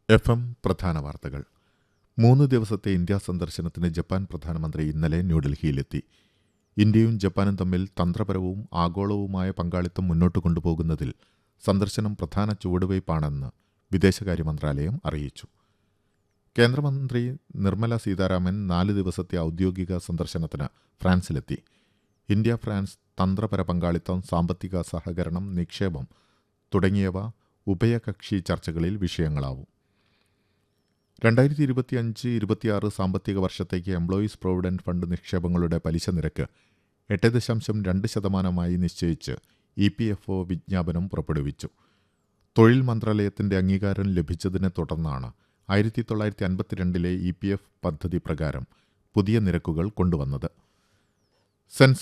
F M പ്രധാന വാർത്തകൾ മൂന്ന് ദിവസത്തെ ഇന്ത്യ സന്ദർശനത്തിന് ജപ്പാൻ പ്രധാനമന്ത്രി ഇന്നലെ ന്യൂഡൽഹിയിലെത്തി ഇന്ത്യയും ജപ്പാനും തമ്മിൽ തന്ത്രപരവും ആഗോളവുമായ പങ്കാളിത്തം മുന്നോട്ട് കൊണ്ടുപോകുന്നതിൽ സന്ദർശനം പ്രധാന ചുവടുവയ്പ്പാണെന്ന് വിദേശകാര്യ മന്ത്രാലയം അറിയിച്ചു കേന്ദ്രമന്ത്രി നിർമ്മല സീതാരാമൻ നാല് ദിവസത്തെ ഔദ്യോഗിക സന്ദർശനത്തിന് ഫ്രാൻസിലെത്തി ഇന്ത്യ ഫ്രാൻസ് തന്ത്രപര പങ്കാളിത്തം സാമ്പത്തിക സഹകരണം നിക്ഷേപം തുടങ്ങിയവ ഉഭയകക്ഷി ചർച്ചകളിൽ വിഷയങ്ങളാവും രണ്ടായിരത്തി ഇരുപത്തിയഞ്ച് ഇരുപത്തിയാറ് സാമ്പത്തിക വർഷത്തേക്ക് എംപ്ലോയീസ് പ്രോവിഡന്റ് ഫണ്ട് നിക്ഷേപങ്ങളുടെ പലിശ നിരക്ക് എട്ട് ദശാംശം രണ്ട് ശതമാനമായി നിശ്ചയിച്ച് ഇ പി എഫ് ഒ വിജ്ഞാപനം പുറപ്പെടുവിച്ചു തൊഴിൽ മന്ത്രാലയത്തിന്റെ അംഗീകാരം ലഭിച്ചതിനെ തുടർന്നാണ് ആയിരത്തി തൊള്ളായിരത്തി അൻപത്തിരണ്ടിലെ ഇ പി എഫ് പദ്ധതി പ്രകാരം പുതിയ നിരക്കുകൾ കൊണ്ടുവന്നത് സെൻസസ്